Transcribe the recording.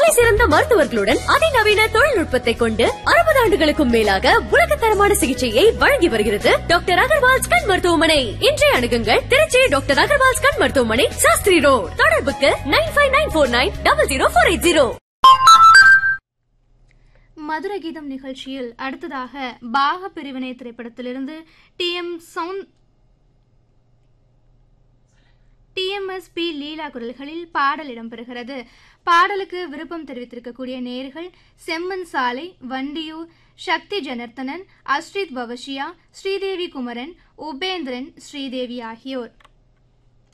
தலை சிறந்த மருத்துவர்களுடன் அதிநவீன தொழில்நுட்பத்தை கொண்டு அறுபது ஆண்டுகளுக்கும் மேலாக உலகத்தரமான சிகிச்சையை வழங்கி வருகிறது டாக்டர் அகர்வால்ஸ் கண் மருத்துவமனை இன்றைய அணுகுங்கள் திருச்சி டாக்டர் அகர்வால்ஸ் கண் மருத்துவமனை சாஸ்திரி ரோட் தொடர்புக்கு nine five nine four nine double zero four eight zero மதுர கீதம் நிகழ்ச்சியில் அடுத்ததாக பாக பிரிவினை திரைப்படத்திலிருந்து டி எம் சவுண்ட் டிஎம்எஸ்பி லீலா குரல்களில் பாடல் இடம்பெறுகிறது பாடலுக்கு விருப்பம் தெரிவித்திருக்கக்கூடிய நேர்கள் செம்மன் சாலை வண்டியூர் சக்தி ஜனர்த்தனன் அஸ்ரித் பவஷியா ஸ்ரீதேவி குமரன் உபேந்திரன் ஸ்ரீதேவி ஆகியோர்